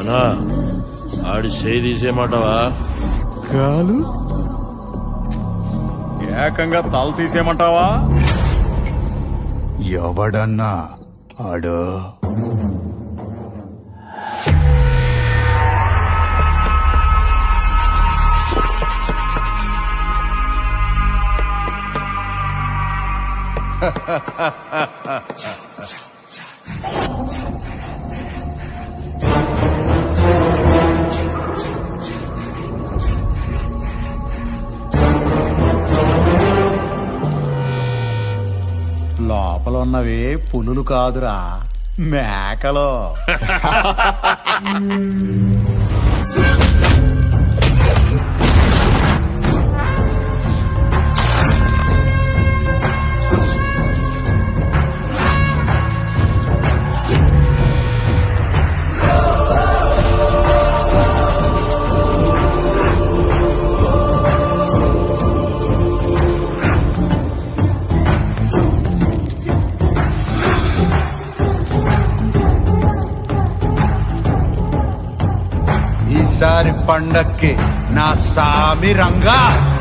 అనా ఆడి చేయి తీసేయమంటావా కాలు ఏకంగా తల తీసేయమంటావా ఎవడన్నా ఆడు లోపల ఉన్నవి పులులు కాదురా మేకలు ఈసారి పండక్కి నా సామి రంగా